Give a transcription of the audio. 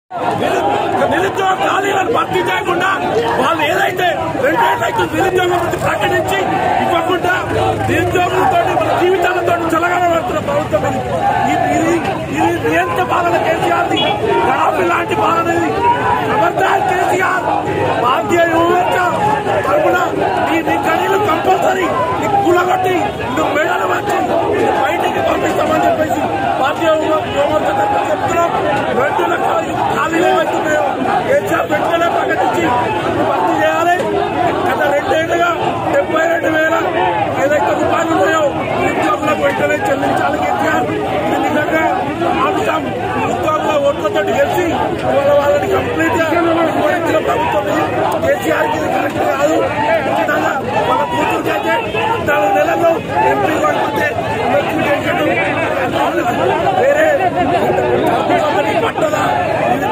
నిరు- నిరుద్యోగ ఖాళీలను భర్తీ చేయకుండా వాళ్ళు ఏదైతే రెండేళ్లకి నిరుద్యోగ వృత్తి ప్రకటించి ఇవ్వకుండా నిరుద్యోగులతో మన జీవితాలతో చెలగలబడుతున్న ప్రభుత్వం ఇది ఇది ఇది నియంత్ర పాలన కేసీఆర్ గడాఫీ లాంటి పాలన ఇది ఖబర్దార్ కేసీఆర్ భారతీయ యువత తరపున నీ నీ కనీలు కంపల్సరీ నీ కూలగొట్టి నువ్వు మెడలు వచ్చి బయటికి పంపిస్తామని చెప్పేసి భారతీయ యువత తరపున చెప్తున్నాం రెండు లక్షల ఖాళీలు ఏవైతున్నాయో కేసీఆర్ వెంటనే ప్రకటించి భర్తీ చేయాలి గత రెండేళ్లుగా డెబ్బై రెండు వేల ఏదైతే రూపాయలు ఉన్నాయో నిరుద్యోగులకు వెంటనే చెల్లించాలి కేసీఆర్ ఇది నిజంగా ఆపుతాం నిరుద్యోగుల ఓట్లతో గెలిచి ఇవాళ వాళ్ళని కంప్లీట్ గా నిర్వహించిన ప్రభుత్వం ఇది కేసీఆర్ కి ఇది కరెక్ట్ కాదు ఖచ్చితంగా వాళ్ళ కూతురుకి అయితే పద్నాలుగు నెలల్లో ఎంపీ కాకపోతే మెచ్యూరిటీ వేరే పట్టదా ఇది